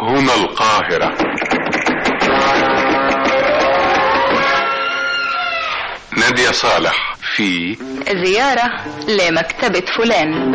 هنا القاهرة نادية صالح في زيارة لمكتبة فلان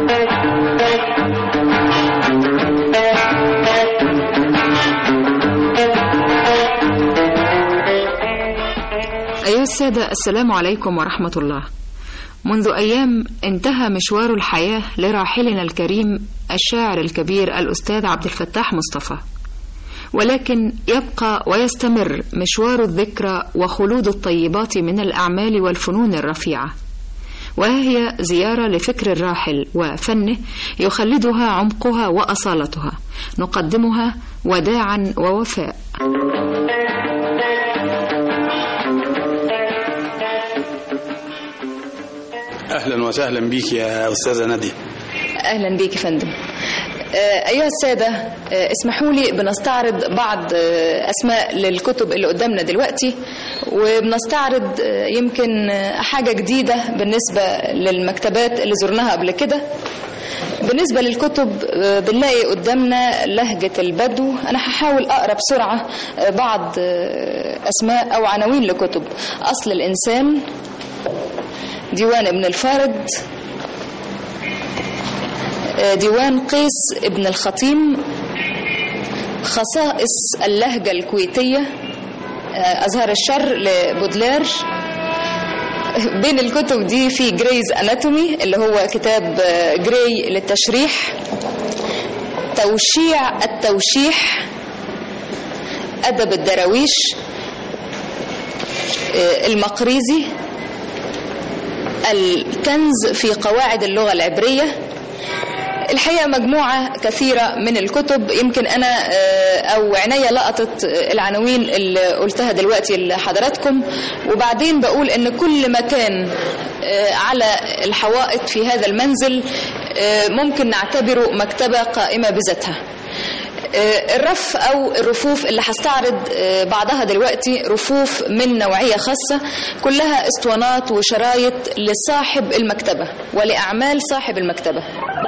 أيها السادة السلام عليكم ورحمة الله منذ أيام انتهى مشوار الحياة لراحلنا الكريم الشاعر الكبير الأستاذ عبد الفتاح مصطفى ولكن يبقى ويستمر مشوار الذكرى وخلود الطيبات من الأعمال والفنون الرفيعة وها هي زيارة لفكر الراحل وفنه يخلدها عمقها وأصالتها نقدمها وداعا ووفاء اهلا وسهلا بيك يا استاذه ناديه أهلا بيك يا فندم آه، أيها السادة آه، اسمحوا لي بنستعرض بعض آه، أسماء للكتب اللي قدامنا دلوقتي وبنستعرض آه، يمكن آه، حاجة جديدة بالنسبة للمكتبات اللي زرناها قبل كده بالنسبة للكتب آه، بنلاقي قدامنا لهجة البدو أنا هحاول أقرأ بسرعة آه، بعض آه، أسماء أو عناوين لكتب أصل الإنسان ديوان ابن الفارد ديوان قيس ابن الخطيم خصائص اللهجة الكويتية أزهار الشر لبودلير بين الكتب دي في جريز أناتومي اللي هو كتاب جراي للتشريح توشيع التوشيح أدب الدراويش المقريزي الكنز في قواعد اللغة العبرية الحقيقة مجموعة كثيرة من الكتب يمكن أنا آه، أو عينيا لقطت العناوين اللي قلتها دلوقتي لحضراتكم وبعدين بقول إن كل مكان آه، على الحوائط في هذا المنزل آه، ممكن نعتبره مكتبة قائمة بذاتها آه، الرف او الرفوف اللي هستعرض آه، بعضها دلوقتي رفوف من نوعيه خاصه كلها اسطوانات وشرايط لصاحب المكتبه ولاعمال صاحب المكتبه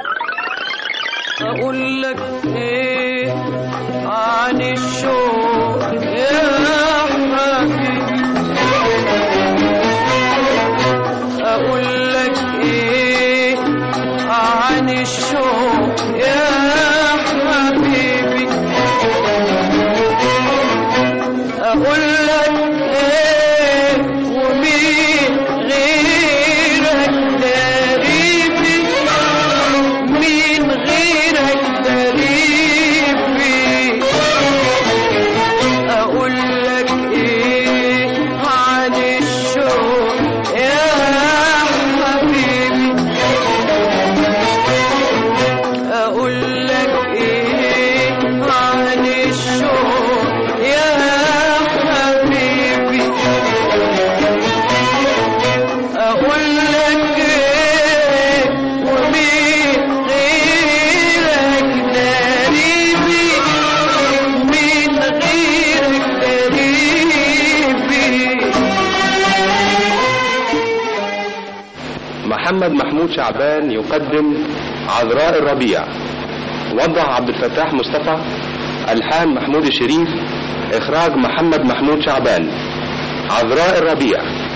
أقول لك إيه عن الشوق يا حبيبي أقول لك إيه عن الشوق يا حبيبي أقول لك إيه ومين غيرك قريبي مين غيرك قريبي أقول لك إيه عن الشوق يا حبيبي أقول لك إيه عن الشوق يا حبيبي أقول لك إيه ومين غيرك قريبي مين غيرك قريبي محمد محمود شعبان يقدم عذراء الربيع وضع عبد الفتاح مصطفى الحان محمود الشريف اخراج محمد محمود شعبان عذراء الربيع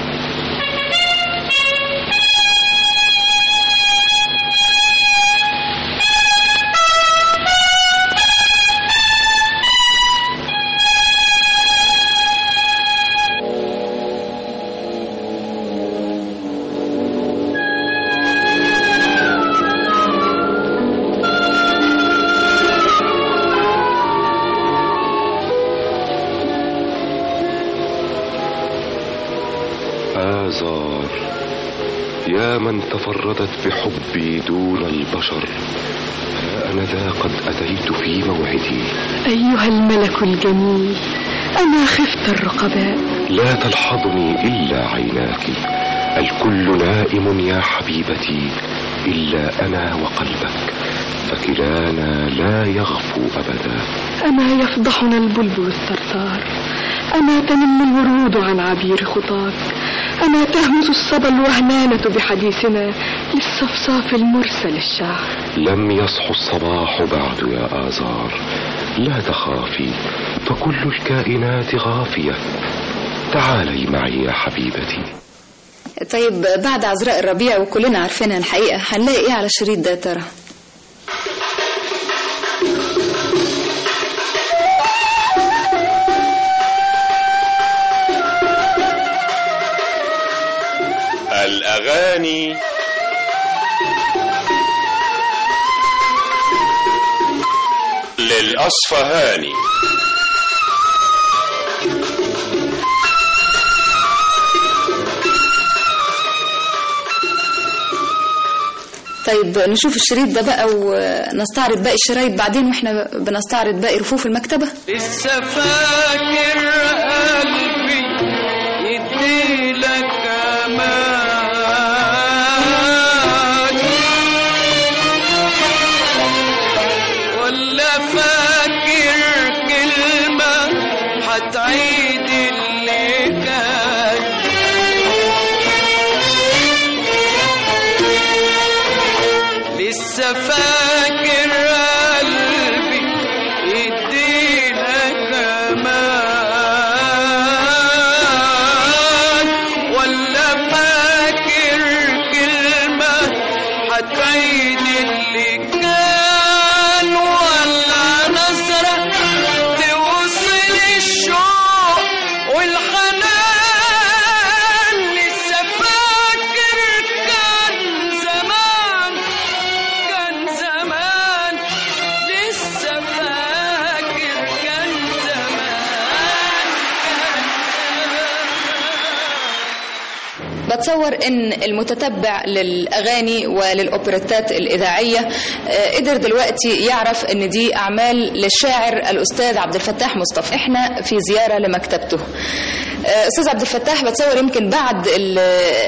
آزار يا من تفردت بحبي دون البشر ها أنا ذا قد أتيت في موعدي أيها الملك الجميل أما خفت الرقباء لا تلحظني إلا عيناك الكل نائم يا حبيبتي إلا أنا وقلبك فكلانا لا يغفو أبدا أما يفضحنا البلبل الثرثار أما تنم الورود عن عبير خطاك أما تهمس الصبا الوهنانة بحديثنا للصفصاف المرسل الشعر لم يصح الصباح بعد يا آزار لا تخافي فكل الكائنات غافية تعالي معي يا حبيبتي طيب بعد عذراء الربيع وكلنا عارفينها الحقيقة هنلاقي ايه على الشريط ده يا ترى الأغاني للأصفهاني طيب نشوف الشريط ده بقى ونستعرض باقي الشرايط بعدين واحنا بنستعرض باقي رفوف المكتبة لسه فاكر قلبي يديلك امان ولا فاكر كلمة هتعيد اللي كان لسه فاكر قلبي يديلك امان ولا فاكر كلمة هتعيد اللي كان ولا نظرة توصل الشوق والحنان لسه فاكر كان زمان كان زمان لسه فاكر كان زمان بتصور ان المتتبع للاغاني وللاوبريتات الاذاعيه آه، قدر دلوقتي يعرف ان دي اعمال للشاعر الاستاذ عبد الفتاح مصطفى احنا في زياره لمكتبته آه، استاذ عبد الفتاح بتصور يمكن بعد ال-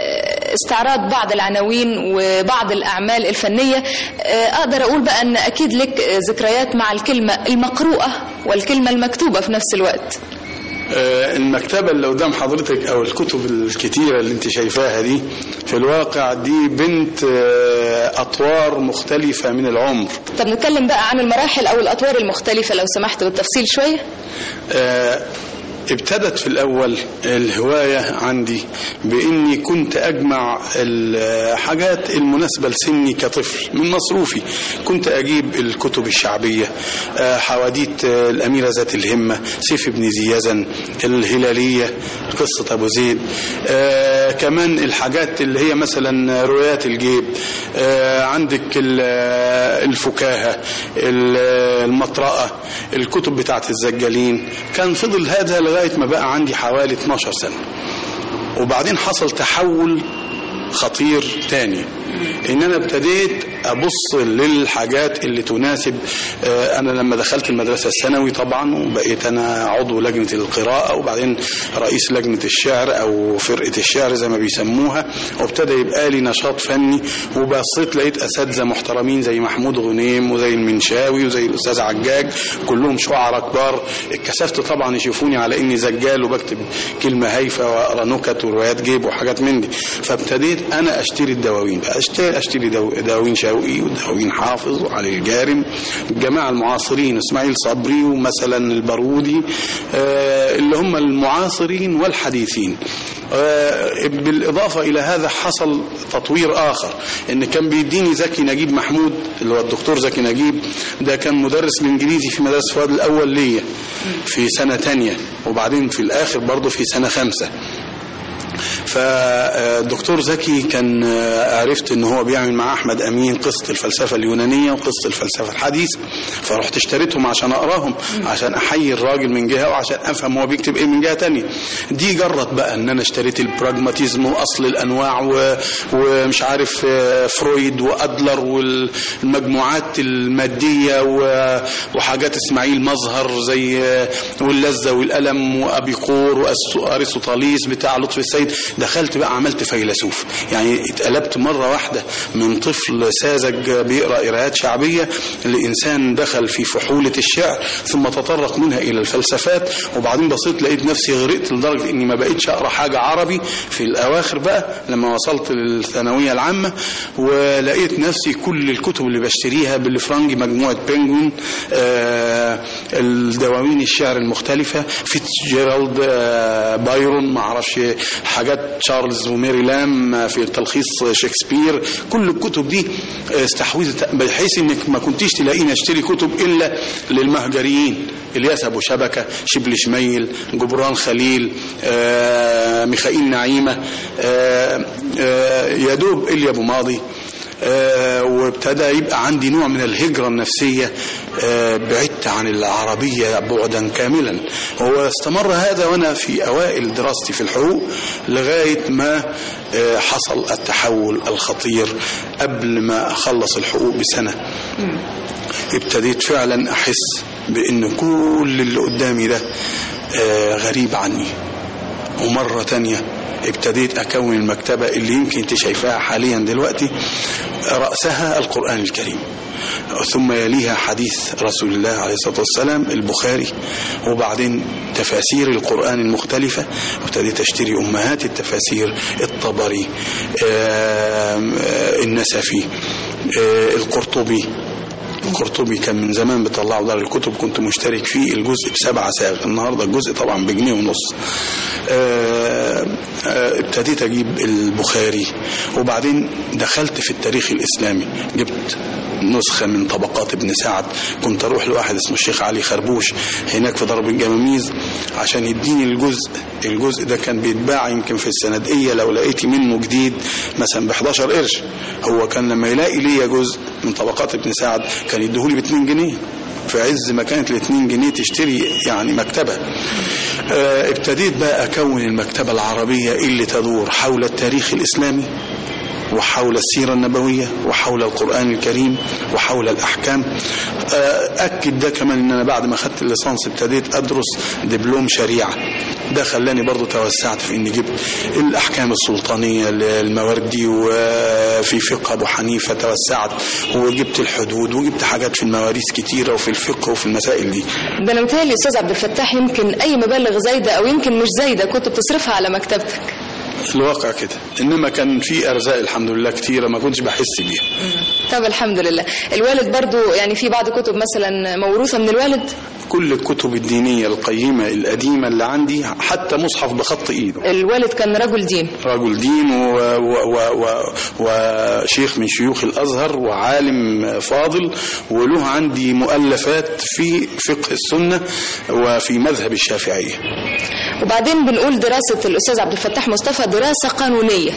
استعراض بعض العناوين وبعض الاعمال الفنيه آه، اقدر اقول بقى ان اكيد لك ذكريات مع الكلمه المقروءه والكلمه المكتوبه في نفس الوقت آه، المكتبة اللي قدام حضرتك أو الكتب الكتيرة اللي أنت شايفاها دي في الواقع دي بنت آه، أطوار مختلفة من العمر طب نتكلم بقى عن المراحل او الاطوار المختلفه لو سمحت بالتفصيل شويه آه، ابتدت في الأول الهواية عندي بإني كنت أجمع الحاجات المناسبة لسني كطفل من مصروفي كنت أجيب الكتب الشعبية آه، حواديت آه، الأميرة ذات الهمة سيف بن زيازن الهلالية قصة أبو زيد آه، كمان الحاجات اللي هي مثلا روايات الجيب آه، عندك ال- الفكاهة ال- المطرقة الكتب بتاعت الزجالين كان فضل هذا لغاية ما بقى عندي حوالي 12 سنة وبعدين حصل تحول خطير تاني ان انا ابتديت ابص للحاجات اللي تناسب آه، انا لما دخلت المدرسه الثانوي طبعا وبقيت انا عضو لجنه القراءه وبعدين رئيس لجنه الشعر او فرقه الشعر زي ما بيسموها وابتدى يبقى لي نشاط فني وبصيت لقيت اساتذه محترمين زي محمود غنيم وزي المنشاوي وزي الاستاذ عجاج كلهم شعراء كبار اتكسفت طبعا يشوفوني على اني زجال وبكتب كلمه هايفه واقرا نكت وروايات جيب وحاجات من دي فابتديت انا اشتري الدواوين بقى اشتري اشتري دو- دواوين شوقي ودواوين حافظ وعلي الجارم الجماعه المعاصرين اسماعيل صبري ومثلا البارودي آه، اللي هم المعاصرين والحديثين آه، بالاضافه الى هذا حصل تطوير اخر ان كان بيديني زكي نجيب محمود اللي هو الدكتور زكي نجيب ده كان مدرس الانجليزي في مدرسه فؤاد الاول ليا في سنه تانية وبعدين في الاخر برضه في سنه خمسه فالدكتور زكي كان آه، عرفت ان هو بيعمل مع احمد امين قصه الفلسفه اليونانيه وقصه الفلسفه الحديثه فرحت اشتريتهم عشان اقراهم عشان احيي الراجل من جهه وعشان افهم هو بيكتب ايه من جهه تانية دي جرت بقى ان انا اشتريت البراجماتيزم واصل الانواع و... ومش عارف آه، فرويد وادلر والمجموعات الماديه و... وحاجات اسماعيل مظهر زي آه، واللذه والالم وابيقور وارسطاليس بتاع لطفي السيد دخلت بقى عملت فيلسوف يعني اتقلبت مره واحده من طفل ساذج بيقرا قراءات شعبيه لانسان دخل في فحوله الشعر ثم تطرق منها الى الفلسفات وبعدين بصيت لقيت نفسي غرقت لدرجه اني ما بقيتش اقرا حاجه عربي في الاواخر بقى لما وصلت للثانويه العامه ولقيت نفسي كل الكتب اللي بشتريها الكتاب الفرنجي مجموعة بينجوين آه الدواوين الشعر المختلفة فيتجيرالد آه بايرون ما اعرفش حاجات تشارلز وميري لام في تلخيص شكسبير كل الكتب دي استحوذت بحيث انك ما كنتيش تلاقيني اشتري كتب الا للمهجريين الياس ابو شبكه شبل شميل جبران خليل آه ميخائيل نعيمه آه آه يا دوب اليا ابو ماضي آه وابتدى يبقى عندي نوع من الهجرة النفسية آه بعدت عن العربية بعدا كاملا هو استمر هذا وأنا في أوائل دراستي في الحقوق لغاية ما آه حصل التحول الخطير قبل ما أخلص الحقوق بسنة ابتديت فعلا أحس بأن كل اللي قدامي ده غريب عني ومرة تانية ابتديت أكون المكتبة اللي يمكن انت شايفاها حاليا دلوقتي رأسها القرآن الكريم ثم يليها حديث رسول الله عليه الصلاة والسلام البخاري وبعدين تفاسير القرآن المختلفة وابتديت أشتري أمهات التفاسير الطبري النسفي القرطبي القرطبي كان من زمان بيطلعوا دار الكتب كنت مشترك فيه الجزء بسبعة ساغ النهارده الجزء طبعا بجنيه ونص ابتديت اجيب البخاري وبعدين دخلت في التاريخ الاسلامي جبت نسخة من طبقات ابن سعد كنت اروح لواحد اسمه الشيخ علي خربوش هناك في ضرب الجماميز عشان يديني الجزء الجزء ده كان بيتباع يمكن في السندقية لو لقيتي منه جديد مثلا ب 11 قرش هو كان لما يلاقي ليا جزء من طبقات ابن سعد كان يديهولي ب 2 جنيه في عز ما كانت ال 2 جنيه تشتري يعني مكتبة اه ابتديت بقى أكون المكتبة العربية اللي تدور حول التاريخ الإسلامي وحول السيرة النبوية وحول القرآن الكريم وحول الأحكام أكد ده كمان أن أنا بعد ما خدت الليسانس ابتديت أدرس دبلوم شريعة ده خلاني برضو توسعت في أني جبت الأحكام السلطانية المواردي وفي فقه أبو حنيفة توسعت وجبت الحدود وجبت حاجات في المواريث كتيرة وفي الفقه وفي المسائل دي ده أنا متهيألي أستاذ عبد الفتاح يمكن أي مبالغ زايدة أو يمكن مش زايدة كنت بتصرفها على مكتبتك الواقع كده انما كان في ارزاق الحمد لله كتيره ما كنتش بحس بيها طب الحمد لله الوالد برضو يعني في بعض كتب مثلا موروثه من الوالد كل الكتب الدينيه القيمه القديمه اللي عندي حتى مصحف بخط ايده الوالد كان رجل دين رجل دين و... و... و... و... وشيخ من شيوخ الازهر وعالم فاضل وله عندي مؤلفات في فقه السنه وفي مذهب الشافعيه وبعدين بنقول دراسة الأستاذ عبد الفتاح مصطفى دراسة قانونية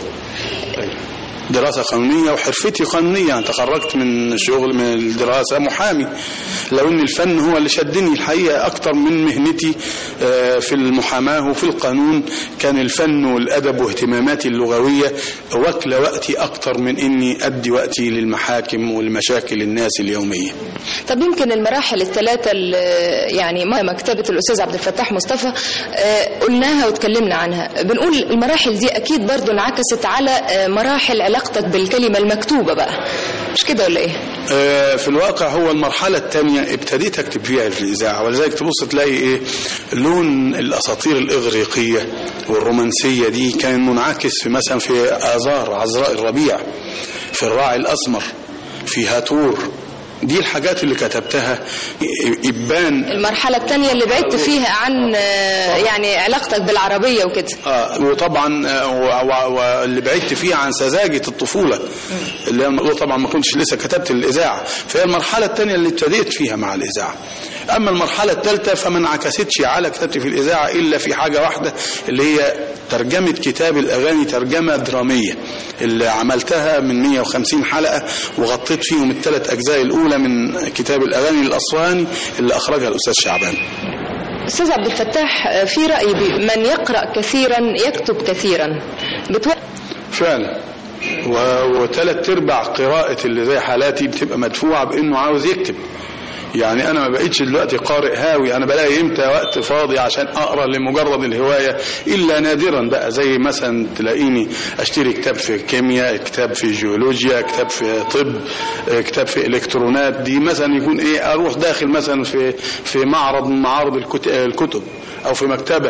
دراسة قانونية وحرفتي قانونية أنا تخرجت من شغل من الدراسة محامي لو أن الفن هو اللي شدني الحقيقة أكتر من مهنتي في المحاماة وفي القانون كان الفن والأدب واهتماماتي اللغوية واكلة وقتي أكتر من أني أدي وقتي للمحاكم والمشاكل الناس اليومية طب يمكن المراحل الثلاثة يعني ما مكتبة الأستاذ عبد الفتاح مصطفى قلناها وتكلمنا عنها بنقول المراحل دي أكيد برضو انعكست على مراحل علاقتك بالكلمة المكتوبة بقى مش كده ولا ايه آه في الواقع هو المرحلة الثانية ابتديت اكتب فيها في الإذاعة ولذلك تبص تلاقي ايه لون الأساطير الإغريقية والرومانسية دي كان منعكس في مثلا في آذار عذراء الربيع في الراعي الأسمر في هاتور دي الحاجات اللي كتبتها إبان المرحلة الثانية اللي بعدت فيها عن يعني علاقتك بالعربية وكده آه وطبعا واللي بعدت فيها عن سذاجة الطفولة اللي أنا طبعا ما كنتش لسه كتبت الإذاعة فهي المرحلة الثانية اللي ابتديت فيها مع الإذاعة أما المرحلة الثالثة فما انعكستش على كتابتي في الإذاعة إلا في حاجة واحدة اللي هي ترجمة كتاب الأغاني ترجمة درامية اللي عملتها من 150 حلقة وغطيت فيهم الثلاث أجزاء الأولى من كتاب الأغاني الأصواني اللي أخرجها الأستاذ شعبان أستاذ عبد الفتاح في رأيي من يقرأ كثيرا يكتب كثيرا بتو... فعلا وثلاث ارباع قراءة اللي زي حالاتي بتبقى مدفوعة بانه عاوز يكتب يعني انا ما بقيتش دلوقتي قارئ هاوي انا بلاقي امتى وقت فاضي عشان اقرا لمجرد الهوايه الا نادرا بقى زي مثلا تلاقيني اشتري كتاب في كيمياء كتاب في جيولوجيا كتاب في طب كتاب في الكترونات دي مثلا يكون ايه اروح داخل مثلا في في معرض من معارض الكتب او في مكتبه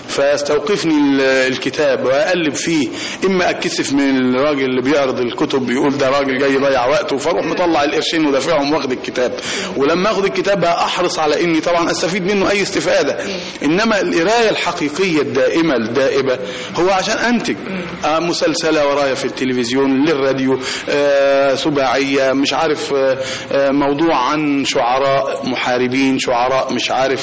فيستوقفني ال- الكتاب واقلب فيه اما اتكسف من الراجل اللي بيعرض الكتب بيقول ده راجل جاي يضيع وقته فاروح مطلع القرشين ودافعهم واخد الكتاب ولما اخد الكتاب بقى احرص على اني طبعا استفيد منه اي استفاده انما القرايه الحقيقيه الدائمه الدائبه هو عشان انتج آه مسلسله ورايا في التلفزيون للراديو آه سباعيه مش عارف آه آه موضوع عن شعراء محاربين شعراء مش عارف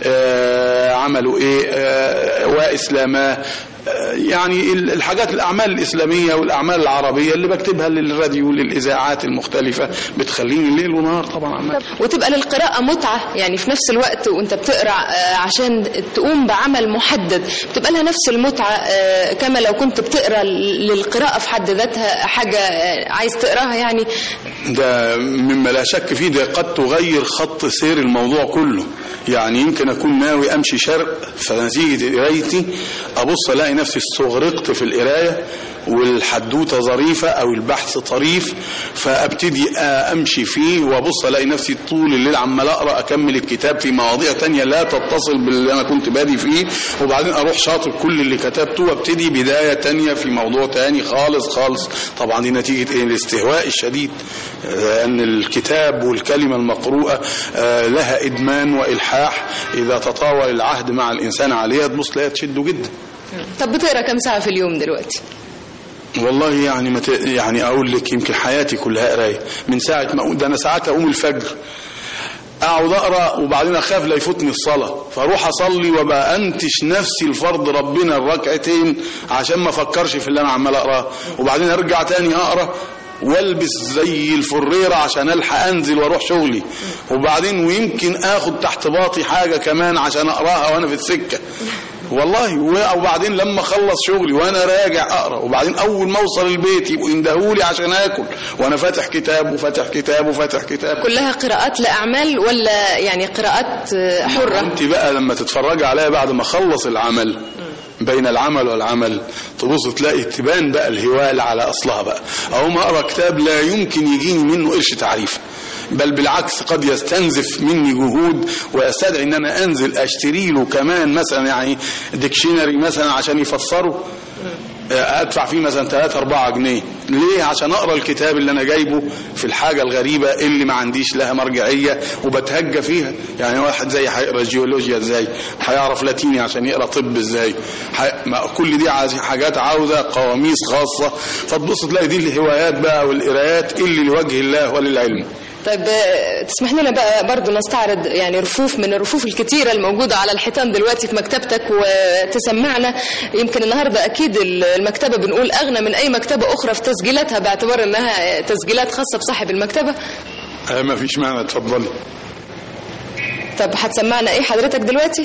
آه عملوا ايه آه واسلاماه آه، يعني ال- الحاجات الأعمال الإسلامية والأعمال العربية اللي بكتبها للراديو للإذاعات المختلفة بتخليني ليل ونهار طبعا عمال وتبقى للقراءة متعة يعني في نفس الوقت وانت بتقرا آه، عشان تقوم بعمل محدد بتبقى لها نفس المتعة آه، كما لو كنت بتقرا للقراءة في حد ذاتها حاجة آه، عايز تقراها يعني ده مما لا شك فيه ده قد تغير خط سير الموضوع كله يعني يمكن أكون ناوي أمشي شرق فنتيجة قرايتي أبص ألاقي نفسي استغرقت في القراية والحدوتة ظريفة أو البحث طريف فأبتدي أمشي فيه وأبص ألاقي نفسي طول الليل عمال أقرأ أكمل الكتاب في مواضيع تانية لا تتصل باللي أنا كنت بادي فيه وبعدين أروح شاطب كل اللي كتبته وابتدي بداية تانية في موضوع تاني خالص خالص طبعا دي نتيجة إيه؟ الاستهواء الشديد آه، أن الكتاب والكلمة المقروءة آه، لها إدمان وإلحاح إذا تطاول العهد مع الإنسان عليها تبص تلاقيها تشده جدا طب بتقرا كم ساعة في اليوم دلوقتي والله يعني مت... يعني اقول لك يمكن حياتي كلها قرايه من ساعه ما أقوم- ده انا ساعات اقوم الفجر اقعد اقرا وبعدين اخاف لا يفوتني الصلاه فاروح اصلي وابقى انتش نفسي لفرض ربنا الركعتين عشان ما افكرش في اللي انا عمال اقراه وبعدين ارجع تاني اقرا والبس زي الفريره عشان الحق انزل واروح شغلي وبعدين ويمكن اخد تحت باطي حاجه كمان عشان اقراها وانا في السكه والله و- وبعدين لما اخلص شغلي وانا راجع اقرا وبعدين اول ما اوصل البيت يبقوا يندهولي عشان اكل وانا فاتح كتاب وفاتح كتاب وفاتح كتاب كلها قراءات لأعمال ولا يعني قراءات آه، حرة انت بقى لما تتفرجي عليا بعد ما اخلص العمل بين العمل والعمل تبص تلاقي تبان بقى الهوال على اصلها بقى اقوم اقرا كتاب لا يمكن يجيني منه قرش تعريف بل بالعكس قد يستنزف مني جهود ويستدعي ان انا انزل اشتري له كمان مثلا يعني ديكشنري مثلا عشان يفسره ادفع فيه مثلا 3 4 جنيه ليه عشان اقرا الكتاب اللي انا جايبه في الحاجه الغريبه اللي ما عنديش لها مرجعيه وبتهجى فيها يعني واحد زي هيقرا جيولوجيا ازاي هيعرف لاتيني عشان يقرا طب ازاي حي... ما كل دي عايز حاجات عاوزه قواميس خاصه فتبص تلاقي دي الهوايات بقى والقرايات اللي لوجه الله وللعلم طيب آه، تسمح لنا بقى برضو نستعرض يعني رفوف من الرفوف الكتيرة الموجودة على الحيطان دلوقتي في مكتبتك وتسمعنا يمكن النهاردة أكيد المكتبة بنقول أغنى من أي مكتبة أخرى في تسجيلاتها باعتبار أنها تسجيلات خاصة بصاحب المكتبة آه ما فيش معنى اتفضلي طب هتسمعنا إيه حضرتك دلوقتي؟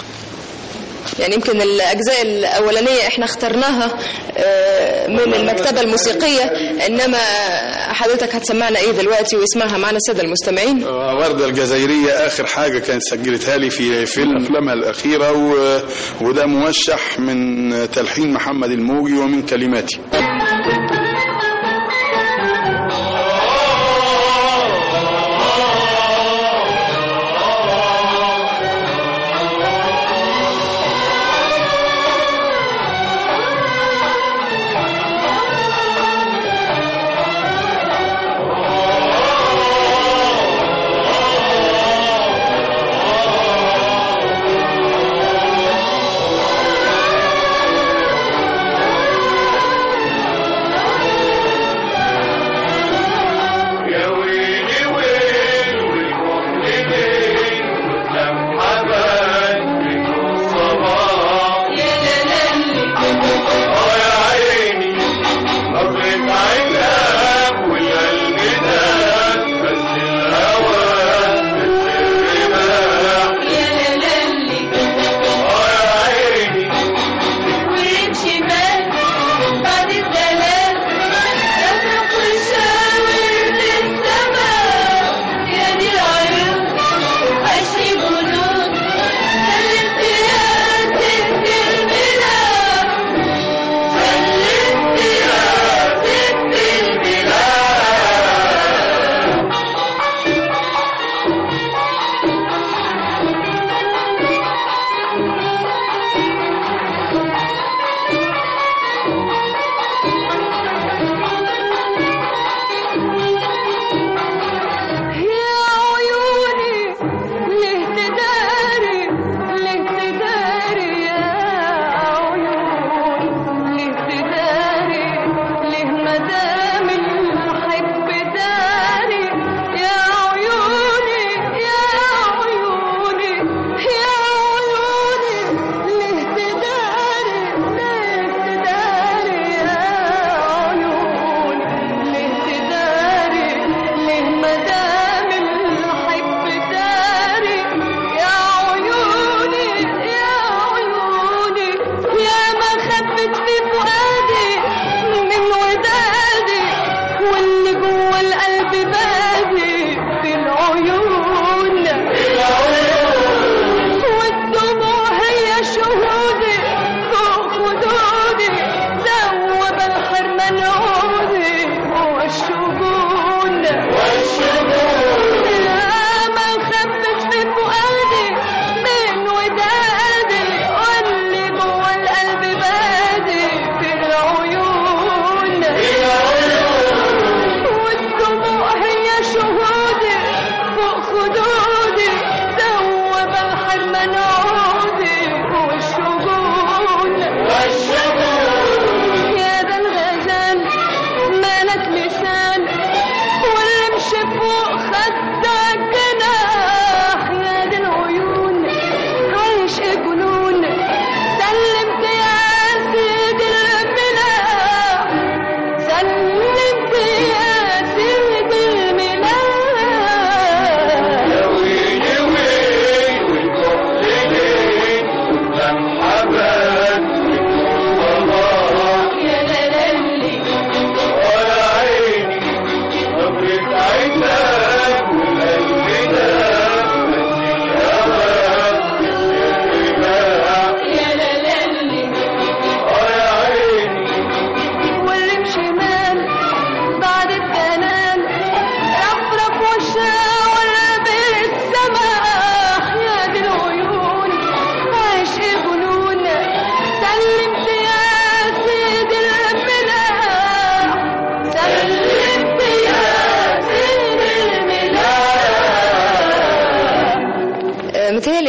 يعني يمكن الأجزاء الأولانية إحنا اخترناها آه، من المكتبة الموسيقية إنما حضرتك هتسمعنا إيه دلوقتي واسمعها معنا السادة المستمعين آه، وردة الجزائرية آخر حاجة كانت سجلتها لي في فيلم أفلامها الأخيرة و... وده موشح من تلحين محمد الموجي ومن كلماتي Oh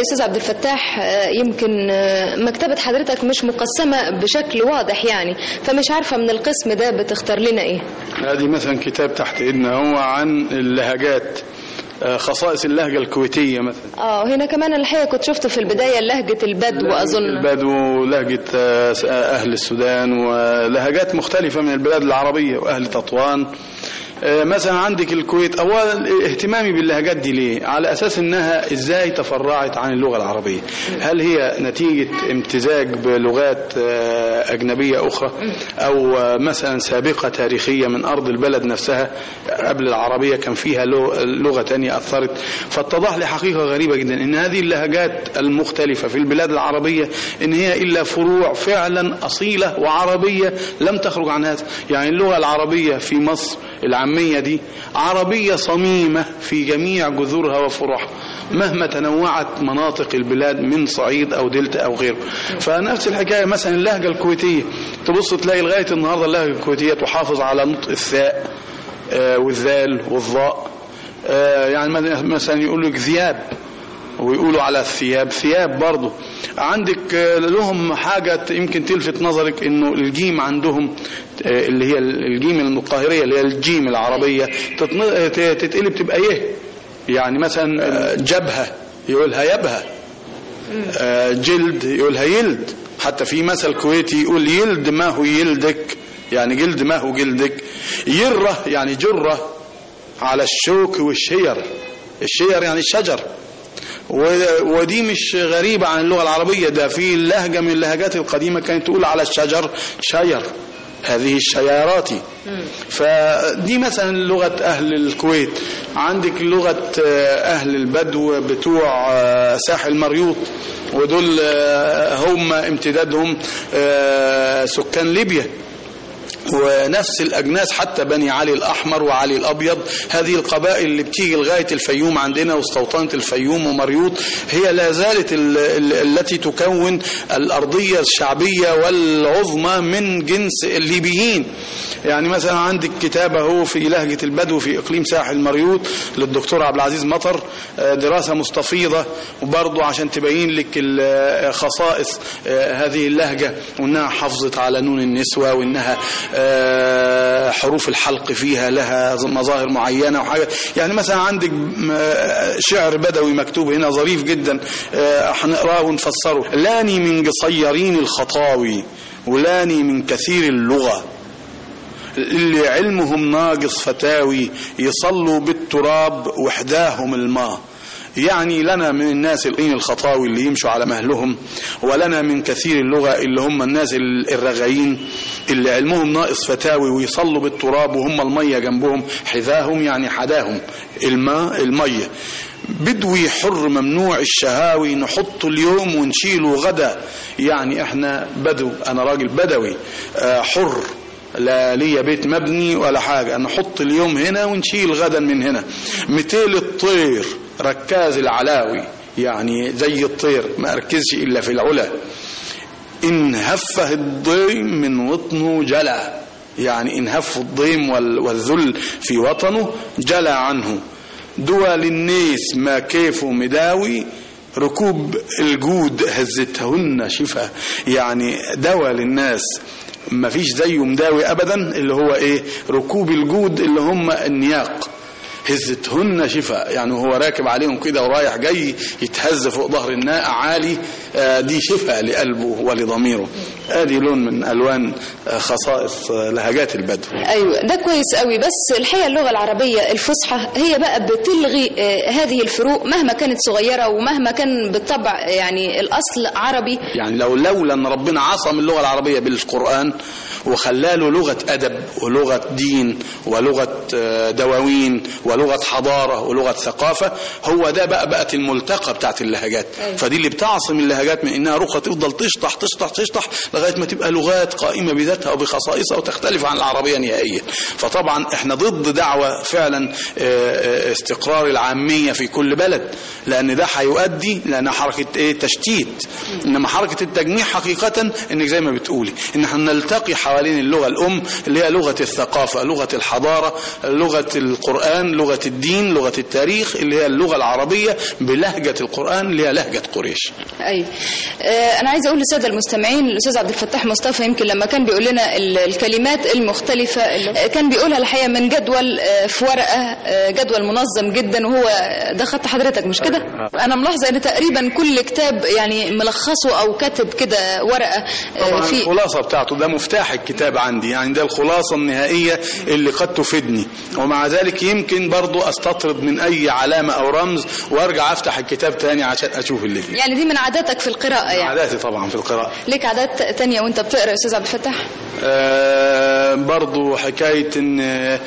استاذ عبد الفتاح آه، يمكن آه، مكتبه حضرتك مش مقسمه بشكل واضح يعني فمش عارفه من القسم ده بتختار لنا ايه هذه مثلا كتاب تحت ايدنا هو عن اللهجات آه، خصائص اللهجة الكويتية مثلا اه هنا كمان الحقيقه كنت شفت في البدايه لهجه البدو اظن البدو لهجة آه، أهل السودان ولهجات مختلفة من البلاد العربية وأهل تطوان آه، مثلا عندك الكويت أولا اهتمامي باللهجات دي ليه على أساس أنها إزاي تفرعت عن اللغة العربية هل هي نتيجة امتزاج بلغات آه، أجنبية أخرى أو آه، مثلا سابقة تاريخية من أرض البلد نفسها قبل العربية كان فيها لغ- لغة تانية أثرت فاتضح لي حقيقة غريبة جدا أن هذه اللهجات المختلفة في البلاد العربية إن هي إلا فروع فعلا أصيلة وعربية لم تخرج عن هذا يعني اللغة العربية في مصر العامية دي عربية صميمة في جميع جذورها وفروعها مهما تنوعت مناطق البلاد من صعيد أو دلتا أو غيره فنفس الحكاية مثلا اللهجة الكويتية تبص تلاقي لغاية النهاردة اللهجة الكويتية تحافظ على نطق الثاء آه، والذال والظاء آه، يعني مثلا يقول لك ذياب ويقولوا على الثياب ثياب برضه عندك آه، لهم حاجة يمكن تلفت نظرك انه الجيم عندهم آه، اللي هي الجيم القاهرية اللي هي الجيم العربية تتن- آه، ت- تتقلب تبقى يه يعني مثلا آه، جبهة يقولها يبهة آه، جلد يقولها يلد حتى في مثل كويتي يقول يلد ما هو يلدك يعني جلد ما هو جلدك يره يعني جره على الشوك والشير الشير يعني الشجر و- ودي مش غريبة عن اللغة العربية ده في لهجة من اللهجات القديمة كانت تقول على الشجر شير هذه الشيارات فدي مثلا لغة أهل الكويت عندك لغة آه، أهل البدو بتوع آه، ساحل مريوط ودول آه، هم امتدادهم آه، سكان ليبيا ونفس الأجناس حتى بني علي الأحمر وعلي الأبيض هذه القبائل اللي بتيجي لغاية الفيوم عندنا واستوطنت الفيوم ومريوط هي لا زالت ال- ال- التي تكون الأرضية الشعبية والعظمى من جنس الليبيين يعني مثلا عندك كتاب اهو في لهجة البدو في إقليم ساحل مريوط للدكتور عبد العزيز مطر آه، دراسة مستفيضة وبرضه عشان تبين لك ال- خصائص آه، هذه اللهجة وانها حافظت على نون النسوة وانها آه، حروف الحلق فيها لها مظاهر معينة وحاجة يعني مثلا عندك م- آه، شعر بدوي مكتوب هنا ظريف جدا آه، هنقراه ونفسره لاني من قصيرين الخطاوي ولاني من كثير اللغة اللي علمهم ناقص فتاوي يصلوا بالتراب وحداهم الماء يعني لنا من الناس القين الخطاوي اللي يمشوا على مهلهم ولنا من كثير اللغة اللي هم الناس ال- الرغايين اللي علمهم ناقص فتاوي ويصلوا بالتراب وهم المية جنبهم حذاهم يعني حداهم الماء المية بدوي حر ممنوع الشهاوي نحطه اليوم ونشيله غدا يعني احنا بدو انا راجل بدوي آه، حر لا ليا بيت مبني ولا حاجة نحط اليوم هنا ونشيل غدا من هنا مثيل الطير ركاز العلاوي يعني زي الطير ما أركزش إلا في العلا إن هفه الضيم من وطنه جلى يعني إن هف الضيم وال- والذل في وطنه جلى عنه دول النيس ما كيفه مداوي ركوب الجود هزتهن شفا يعني دواء للناس ما فيش زيه مداوي ابدا اللي هو ايه ركوب الجود اللي هم النياق هزتهن شفاء يعني هو راكب عليهم كده ورايح جاي يتهز فوق ظهر الناقة عالي آه، دي شفاء لقلبه ولضميره ادي لون من الوان آه، خصائص آه، لهجات البدو ايوه ده كويس قوي بس الحقيقه اللغه العربيه الفصحى هي بقى بتلغي آه، هذه الفروق مهما كانت صغيره ومهما كان بالطبع يعني الاصل عربي يعني لو لولا ان ربنا عصم اللغه العربيه بالقران وخلاله لغه ادب ولغه دين ولغه آه، دواوين ولغه حضاره ولغه ثقافه هو ده بقى بقت الملتقى بتاعت اللهجات أيوة. فدي اللي بتعصم اللهجات من انها رخه تفضل تشطح تشطح تشطح لغايه ما تبقى لغات قائمه بذاتها وبخصائصها وتختلف عن العربيه نهائيا فطبعا احنا ضد دعوه فعلا آه، آه، استقرار العاميه في كل بلد لان ده هيؤدي لان حركه ايه تشتيت انما حركه التجميع حقيقه انك زي ما بتقولي ان احنا نلتقي حوالين اللغه الام اللي هي لغه الثقافه لغه الحضاره لغه القران لغه الدين لغه التاريخ اللي هي اللغه العربيه بلهجه القران اللي هي لهجه قريش اي آه، انا عايزه اقول للساده المستمعين الاستاذ عبد الفتاح مصطفى يمكن لما كان بيقول لنا ال- الكلمات المختلفه اللي كان بيقولها الحقيقه من جدول آه، في ورقه آه، جدول منظم جدا وهو ده خط حضرتك مش كده انا ملاحظه ان تقريبا كل كتاب يعني ملخصه او كاتب كده ورقه آه، طبعا في الخلاصة بتاعته ده مفتاح الكتاب عندي يعني ده الخلاصة النهائية اللي قد تفيدني ومع ذلك يمكن برضو استطرد من اي علامة او رمز وارجع افتح الكتاب تاني عشان اشوف اللي فيه يعني دي من عاداتك في القراءه يعني عاداتي طبعا في القراءة ليك عادات تانية وانت بتقرا يا استاذ عبد الفتاح آه برضو حكاية ان اه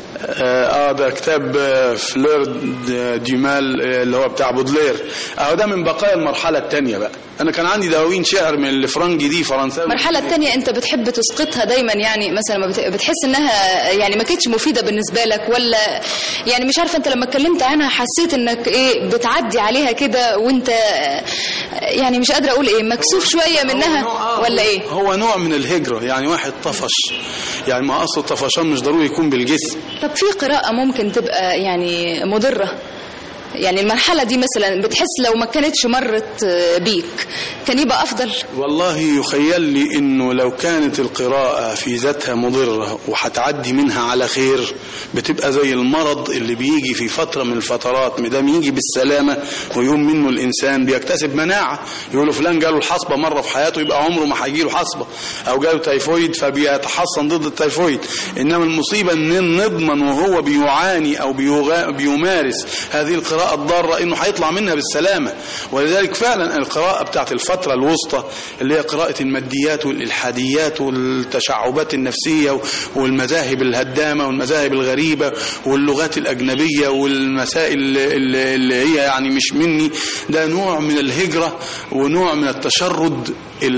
آه، ده كتاب آه، فلير د- ديمال آه، اللي هو بتاع بودلير اهو ده من بقايا المرحلة الثانية بقى انا كان عندي دواوين شعر من الفرنجي دي فرنساوي المرحلة التانية انت بتحب تسقطها دايما يعني مثلا ما بت- بتحس انها يعني ما كانتش مفيدة بالنسبة لك ولا يعني مش عارفة انت لما اتكلمت عنها حسيت انك ايه بتعدي عليها كده وانت آه، يعني مش قادرة اقول ايه مكسوف شوية منها ولا ايه هو نوع من الهجرة يعني واحد طفش يعني ما أصل الطفشان مش ضروري يكون بالجسم طب في قراءة ممكن تبقى يعني مضرة يعني المرحلة دي مثلا بتحس لو ما كانتش مرت آه، بيك كان يبقى افضل والله يخيل لي انه لو كانت القراءة في ذاتها مضرة وهتعدي منها على خير بتبقى زي المرض اللي بيجي في فترة من الفترات مدام يجي بالسلامة ويقوم منه الانسان بيكتسب مناعة يقولوا فلان جاله الحصبة مرة في حياته يبقى عمره ما هيجيله حصبة او جاله تيفويد فبيتحصن ضد التيفويد انما المصيبة ان نضمن وهو بيعاني او بيغا- بيمارس هذه القراءة الضارة انه هيطلع منها بالسلامة ولذلك فعلا القراءة بتاعت الفترة الوسطى اللي هي قراءة الماديات والإلحاديات والتشعبات النفسية والمذاهب الهدامة والمذاهب الغريبة واللغات الأجنبية والمسائل اللي اللي هي يعني مش مني ده نوع من الهجرة ونوع من التشرد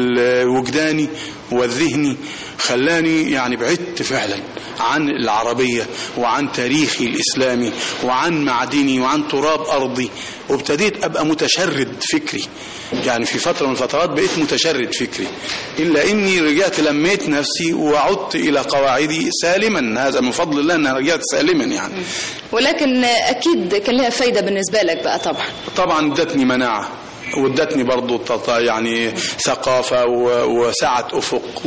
الوجداني والذهني خلاني يعني بعدت فعلا عن العربية وعن تاريخي الإسلامي وعن معدني وعن تراب أرضي وابتديت أبقى متشرد فكري يعني في فترة من الفترات بقيت متشرد فكري إلا إني رجعت لميت نفسي وعدت إلى قواعدي سالما هذا من فضل الله أنها رجعت سالما يعني ولكن اكيد كان لها فايدة بالنسبة لك بقى طبعا طبعا ادتني مناعة وادتني برضو تط- يعني ثقافة و- وسعة أفق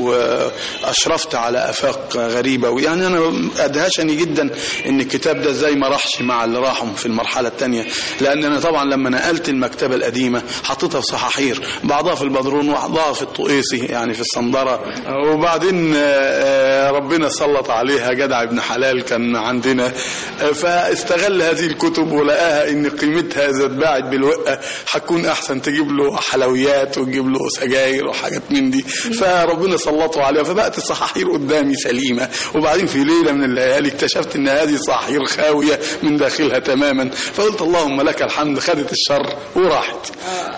وأشرفت على أفاق غريبة ويعني أنا أدهشني جدا إن الكتاب ده ازاي ما راحش مع اللي راحوا في المرحلة الثانية لأن أنا طبعا لما نقلت المكتبة القديمة حطيتها في صحاحير بعضها في البدرون وبعضها في الطقيسي يعني في الصندرة وبعدين آه، آه، ربنا سلط عليها جدع ابن حلال كان عندنا آه، فاستغل هذه الكتب ولقاها ان قيمتها اذا اتباعت بالوقه هتكون احسن تجيب له حلويات وتجيب له سجاير وحاجات من دي فربنا سلطه عليها فبقت الصحاحير قدامي سليمه وبعدين في ليله من الليالي اكتشفت ان هذه الصحاحير خاويه من داخلها تماما فقلت اللهم لك الحمد خدت الشر وراحت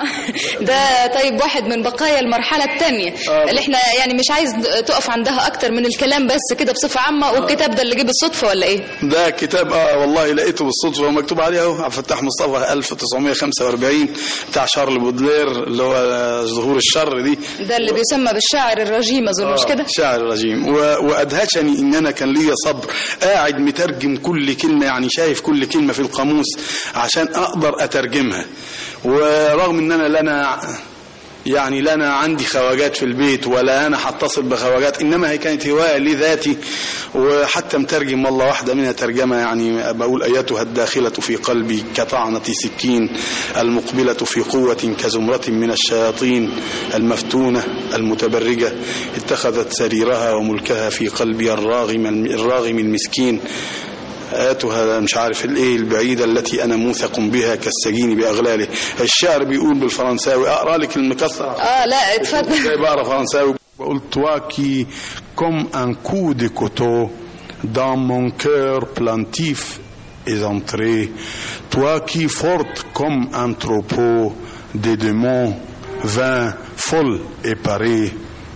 ده طيب واحد من بقايا المرحلة الثانية اللي احنا يعني مش عايز تقف عندها أكتر من الكلام بس كده بصفة عامة والكتاب ده اللي جه بالصدفة ولا إيه؟ ده كتاب اه والله لقيته بالصدفه ومكتوب عليه اهو عبد الفتاح مصطفى 1945 بتاع شارل بودلير اللي هو ظهور الشر دي ده اللي بيسمى بالشاعر الرجيم أظن مش كده؟ شاعر رجيم و... وادهشني ان انا كان ليا صبر قاعد مترجم كل كلمه يعني شايف كل كلمه في القاموس عشان اقدر اترجمها ورغم ان انا لنا يعني لا انا عندي خواجات في البيت ولا انا هتصل بخواجات انما هي كانت هوايه لذاتي وحتى مترجم والله واحده منها ترجمه يعني بقول ايتها الداخله في قلبي كطعنه سكين المقبله في قوه كزمره من الشياطين المفتونه المتبرجه اتخذت سريرها وملكها في قلبي الراغم الراغم المسكين آياتها مش عارف الايه البعيدة التي أنا موثق بها كالسجين بأغلاله الشعر بيقول بالفرنساوي أقرأ لك المكسر آه لا اتفضل زي بقرا فرنساوي بقول toi qui comme un coup de couteau dans mon cœur plantif est entré toi qui forte comme un troupeau de démons vint folle et parée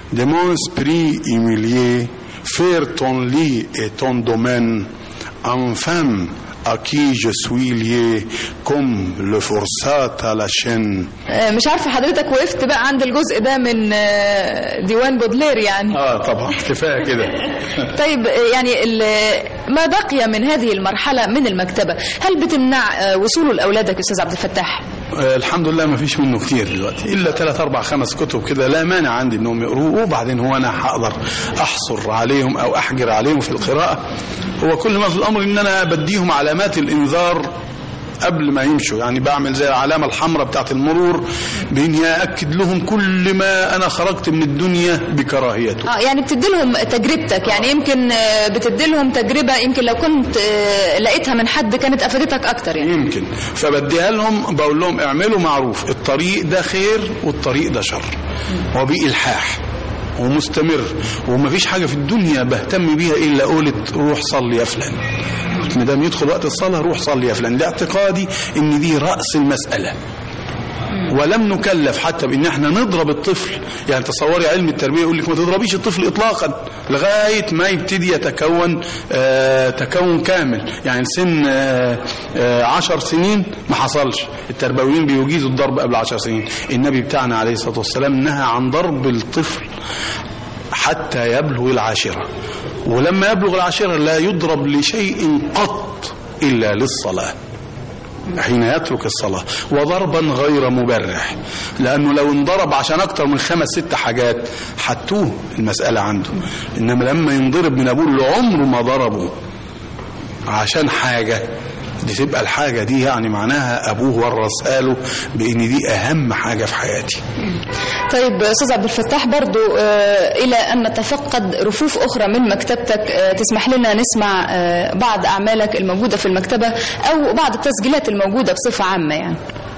de mon esprit humilié, faire ton lit et ton domaine, en femme à qui je suis lié, comme le forçat à la chaîne. آه، مش عارفة حضرتك وقفت بقى عند الجزء ده من آه، ديوان بودلير يعني اه طبعا كفايه كده طيب آه، يعني ال- ما بقي من هذه المرحلة من المكتبة هل بتمنع آه، وصوله لأولادك يا أستاذ عبد الفتاح؟ آه، الحمد لله ما فيش منه كتير دلوقتي الا ثلاث اربع خمس كتب كده لا مانع عندي انهم يقروه وبعدين هو انا هقدر احصر عليهم او احجر عليهم في القراءه هو كل ما في الامر ان انا بديهم علامات الانذار قبل ما يمشوا يعني بعمل زي العلامه الحمراء بتاعت المرور باني اكد لهم كل ما انا خرجت من الدنيا بكراهيته اه يعني بتدي لهم تجربتك يعني يمكن آه، بتدي لهم تجربة يمكن لو كنت آه، لقيتها من حد كانت أفادتك أكتر يعني يمكن فبديها لهم بقول لهم اعملوا معروف الطريق ده خير والطريق ده شر هو بإلحاح ومستمر ومفيش حاجة في الدنيا بهتم بيها إلا قولة روح صلي يا فلان ما دام يدخل وقت الصلاة روح صلي يا فلان لاعتقادي إن دي رأس المسألة ولم نكلف حتى بان احنا نضرب الطفل يعني تصوري علم التربيه يقول لك ما تضربيش الطفل اطلاقا لغايه ما يبتدي يتكون آه تكون كامل يعني سن آه آه عشر سنين ما حصلش التربويين بيجيزوا الضرب قبل عشر سنين النبي بتاعنا عليه الصلاه والسلام نهى عن ضرب الطفل حتى يبلغ العاشره ولما يبلغ العاشره لا يضرب لشيء قط الا للصلاه حين يترك الصلاة وضربا غير مبرح لأنه لو انضرب عشان أكتر من خمس ست حاجات حتوه المسألة عنده إنما لما ينضرب من أبوه اللي عمره ما ضربه عشان حاجة دي تبقى الحاجة دي يعني معناها أبوه ورثها له بإن دي أهم حاجة في حياتي طيب أستاذ عبد الفتاح برضو آه، إلى أن نتفقد رفوف أخرى من مكتبتك آه، تسمح لنا نسمع آه، بعض أعمالك الموجودة في المكتبة أو بعض التسجيلات الموجودة بصفة عامة يعني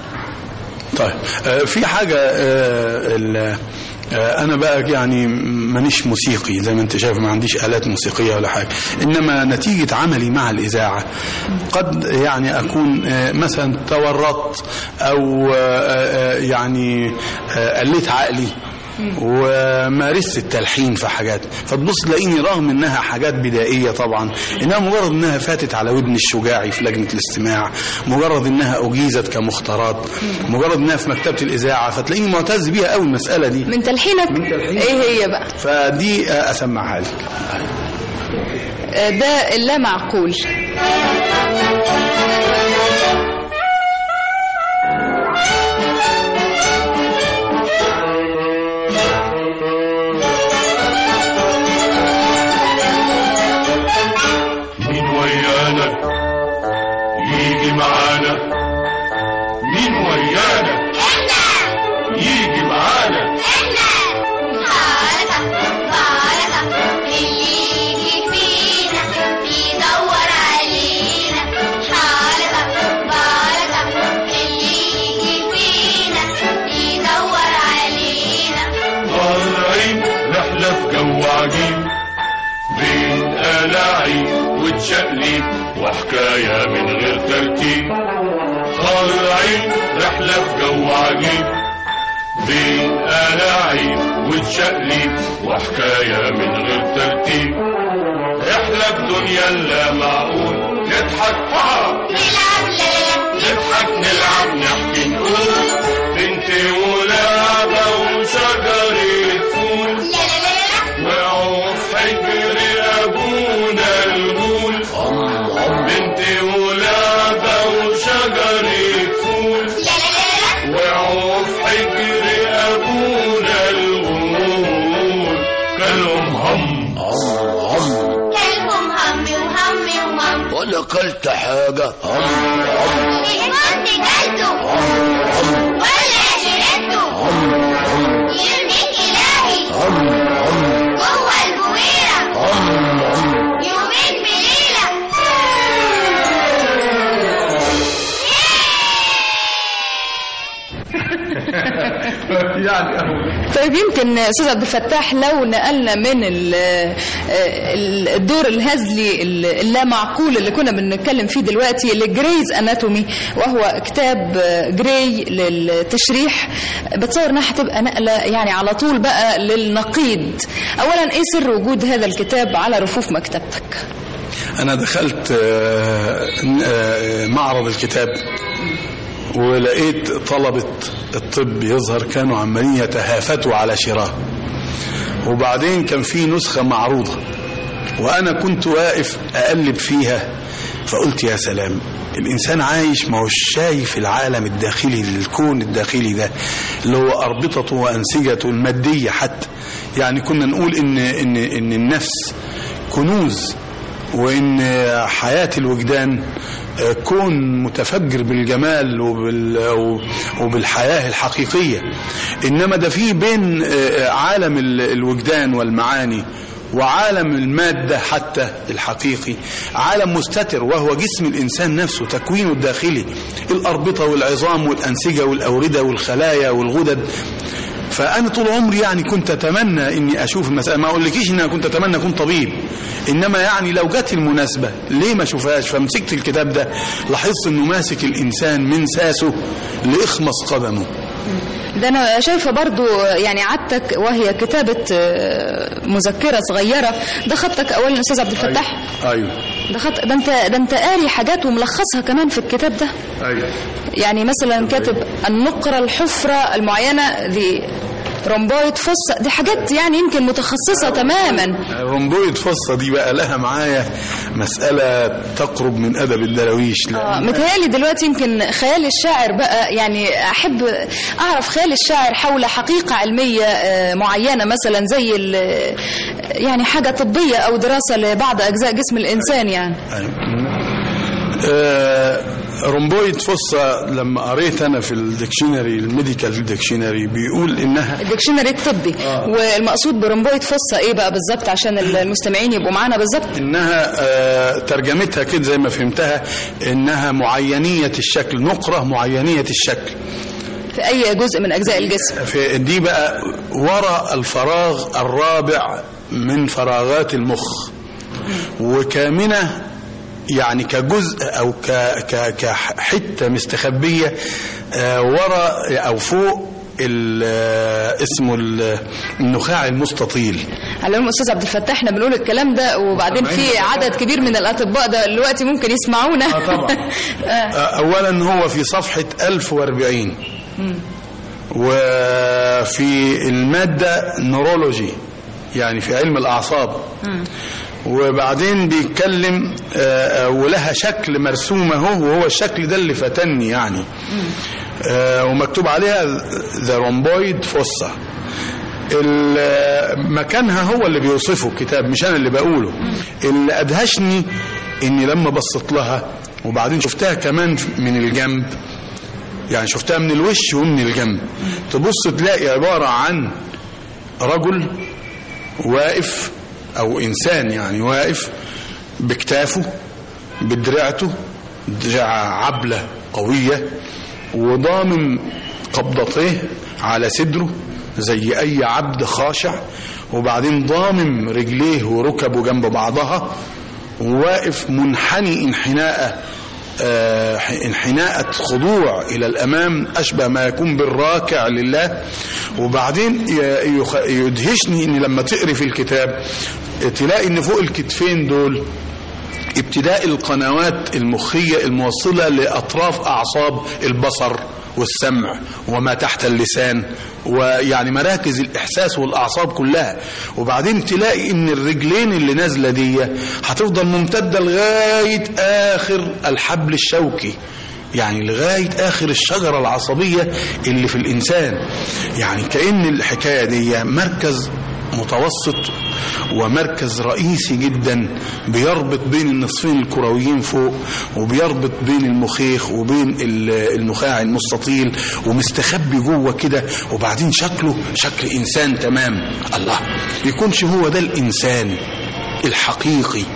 طيب آه، في حاجة آه، ال- آه، أنا بقى يعني مانيش موسيقي زي ما أنت شايف ما عنديش آلات موسيقية ولا حاجة إنما نتيجة عملي مع الإذاعة قد يعني أكون آه، مثلا تورطت أو آه، آه، يعني آه، قلت عقلي ومارست التلحين في حاجات فتبص تلاقيني رغم انها حاجات بدائيه طبعا انها مجرد انها فاتت على ودن الشجاعي في لجنه الاستماع مجرد انها اجيزت كمختارات مجرد انها في مكتبه الاذاعه فتلاقيني معتز بيها قوي المساله دي من تلحينك من تلحيني. إيه هي بقى فدي آه، اسمعها لك آه، ده اللا معقول مين ويانا يجي معانا مين ويانا يجي معانا طالعين رحلة في جو عجيب بين قلاعي وتشقليب وحكاية من غير ترتيب طالعين رحلة في جو عجيب بين قلاعي وتشقليب وحكاية من غير ترتيب رحلة في دنيا لا معقول نضحك ها نضحك نلعب نحكي نقول بنت ولعبة وشجرة فول وقعوا في حجر أبونا الغول بنت ولعبة وشجرة فول وقعوا في حجر أبونا الغول كلهم هم ولا اكلت حاجة هم هم هم هم هم هم يعني أهو. طيب يمكن استاذ عبد الفتاح لو نقلنا من ال- ال- الدور الهزلي ال- اللا معقول اللي كنا بنتكلم فيه دلوقتي لجريز اناتومي وهو كتاب جراي للتشريح بتصور انها هتبقى نقله يعني على طول بقى للنقيض اولا ايه سر وجود هذا الكتاب على رفوف مكتبتك أنا دخلت آه، آه، معرض الكتاب ولقيت طلبة الطب يظهر كانوا عمالين يتهافتوا على شراء وبعدين كان في نسخة معروضة وأنا كنت واقف أقلب فيها فقلت يا سلام الإنسان عايش ما هوش شايف العالم الداخلي الكون الداخلي ده اللي هو أربطته وأنسجته المادية حتى يعني كنا نقول إن إن إن النفس كنوز وإن حياة الوجدان آه، كون متفجر بالجمال وبال وبالحياة الحقيقية إنما ده في بين آه، عالم ال- الوجدان والمعاني وعالم المادة حتى الحقيقي عالم مستتر وهو جسم الإنسان نفسه تكوينه الداخلي الأربطة والعظام والأنسجة والأوردة والخلايا والغدد فأنا طول عمري يعني كنت أتمنى إني أشوف المسألة ما أقولكيش إن أنا كنت أتمنى أكون طبيب إنما يعني لو جت المناسبة ليه ما أشوفهاش فمسكت الكتاب ده لاحظت إنه ماسك الإنسان من ساسه لإخمص قدمه ده انا شايفه برضو يعني عادتك وهي كتابه آه، مذكره صغيره ده خطك اولا استاذ عبد الفتاح أيوه ده خط ده انت ده انت قاري حاجات وملخصها كمان في الكتاب ده أيوه يعني مثلا كاتب النقرة الحفرة المعينة دي رومبويد فصة دي حاجات يعني يمكن متخصصة تماما رمبوية فصة دي بقى لها معايا مسألة تقرب من أدب الدراويش آه لأن متهيألي دلوقتي يمكن خيال الشاعر بقى يعني أحب أعرف خيال الشاعر حول حقيقة علمية آه، معينة مثلا زي ال- يعني حاجة طبية أو دراسة لبعض أجزاء جسم الإنسان يعني آه، رومبويد فصة لما قريت أنا في الديكشنري الميديكال ديكشنري بيقول إنها الديكشنري الطبي والمقصود برومبويد فصة إيه بقى بالظبط عشان المستمعين يبقوا معانا بالظبط إنها آه، ترجمتها كده زي ما فهمتها إنها معينية الشكل نقرة معينية الشكل في أي جزء من أجزاء الجسم في دي بقى وراء الفراغ الرابع من فراغات المخ وكامنة يعني كجزء أو ك ك كحتة مستخبية آه، وراء أو فوق ال- آه، اسمه ال- النخاع المستطيل على العموم استاذ عبد الفتاح احنا بنقول الكلام ده وبعدين في عدد كبير من الاطباء ده دلوقتي ممكن يسمعونا آه طبعا. آه. آه، أولا هو في صفحة 1040 وفي المادة نورولوجي يعني في علم الأعصاب وبعدين بيتكلم آه، آه، ولها شكل مرسوم اهو وهو الشكل ده اللي فتني يعني آه، ومكتوب عليها ذا رومبويد فوسا ال- مكانها هو اللي بيوصفه الكتاب مش انا اللي بقوله اللي ادهشني اني لما بصيت لها وبعدين شفتها كمان من الجنب يعني شفتها من الوش ومن الجنب تبص تلاقي عبارة عن رجل واقف او انسان يعني واقف بكتافه بدرعته دراع عبلة قوية وضامن قبضتيه على صدره زي اي عبد خاشع وبعدين ضامم رجليه وركبه جنب بعضها وواقف منحني انحناء آه، انحناءة خضوع إلى الأمام أشبه ما يكون بالراكع لله وبعدين ي- يخ- يدهشني إن لما تقري في الكتاب تلاقي إن فوق الكتفين دول ابتداء القنوات المخية الموصلة لأطراف أعصاب البصر والسمع وما تحت اللسان ويعني مراكز الإحساس والأعصاب كلها وبعدين تلاقي إن الرجلين اللي نازلة دي هتفضل ممتدة لغاية آخر الحبل الشوكي يعني لغاية آخر الشجرة العصبية اللي في الإنسان يعني كأن الحكاية دي مركز متوسط ومركز رئيسي جدا بيربط بين النصفين الكرويين فوق وبيربط بين المخيخ وبين ال- النخاع المستطيل ومستخبي جوه كده وبعدين شكله شكل انسان تمام الله يكونش هو ده الانسان الحقيقي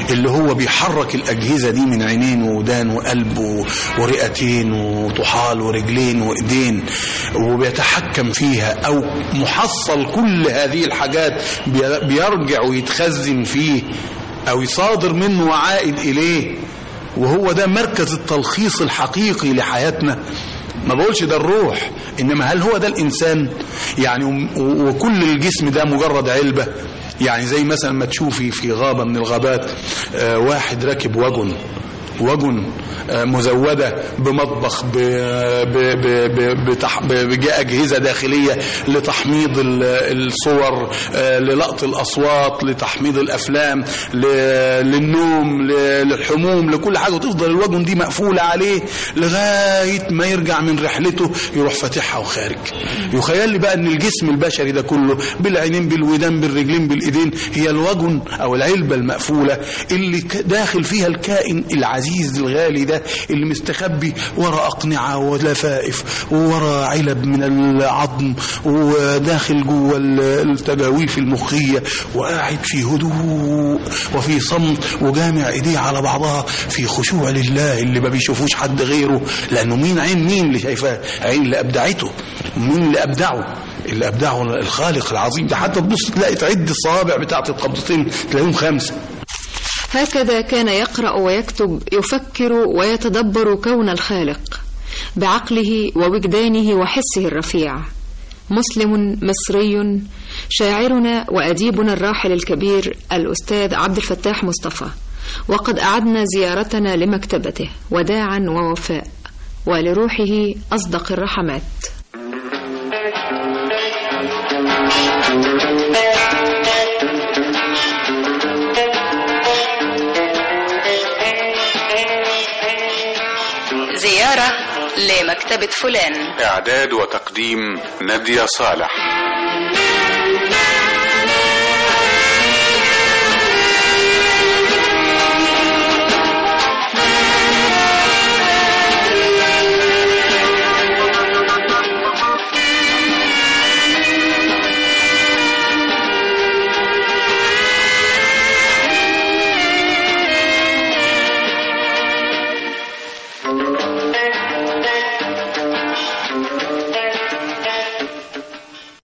اللي هو بيحرك الأجهزة دي من عينين وودان وقلب و- ورئتين وطحال ورجلين وإيدين وبيتحكم فيها أو محصل كل هذه الحاجات بي- بيرجع ويتخزن فيه أو يصادر منه وعائد إليه وهو ده مركز التلخيص الحقيقي لحياتنا ما بقولش ده الروح انما هل هو ده الانسان يعني و- وكل الجسم ده مجرد علبه يعني زي مثلا ما تشوفي في غابه من الغابات آه، واحد راكب وجن وجن آه، مزودة بمطبخ ب- ب- ب- ب- بتح- ب- بأجهزة داخلية لتحميض ال- الصور آه، للقط الأصوات لتحميض الأفلام ل- للنوم ل- للحموم لكل حاجة وتفضل الوجن دي مقفولة عليه لغاية ما يرجع من رحلته يروح فاتحها وخارج يخيل لي بقى ان الجسم البشري ده كله بالعينين بالودان بالرجلين بالايدين هي الوجن او العلبة المقفولة اللي ك- داخل فيها الكائن العزيز الغالي ده اللي مستخبي ورا أقنعة ولفائف وورا علب من العظم وداخل جوه ال- التجاويف المخية وقاعد في هدوء وفي صمت وجامع ايديه على بعضها في خشوع لله اللي ما بيشوفوش حد غيره لانه مين عين مين اللي شايفاه عين اللي ابدعته مين اللي ابدعه اللي ابدعه الخالق العظيم ده حتى تبص تلاقي تعد الصوابع بتاعت القبضتين تلاقيهم خمسه هكذا كان يقرأ ويكتب يفكر ويتدبر كون الخالق بعقله ووجدانه وحسه الرفيع مسلم مصري شاعرنا وأديبنا الراحل الكبير الأستاذ عبد الفتاح مصطفى وقد أعدنا زيارتنا لمكتبته وداعا ووفاء ولروحه أصدق الرحمات زيارة لمكتبة فلان إعداد وتقديم نادية صالح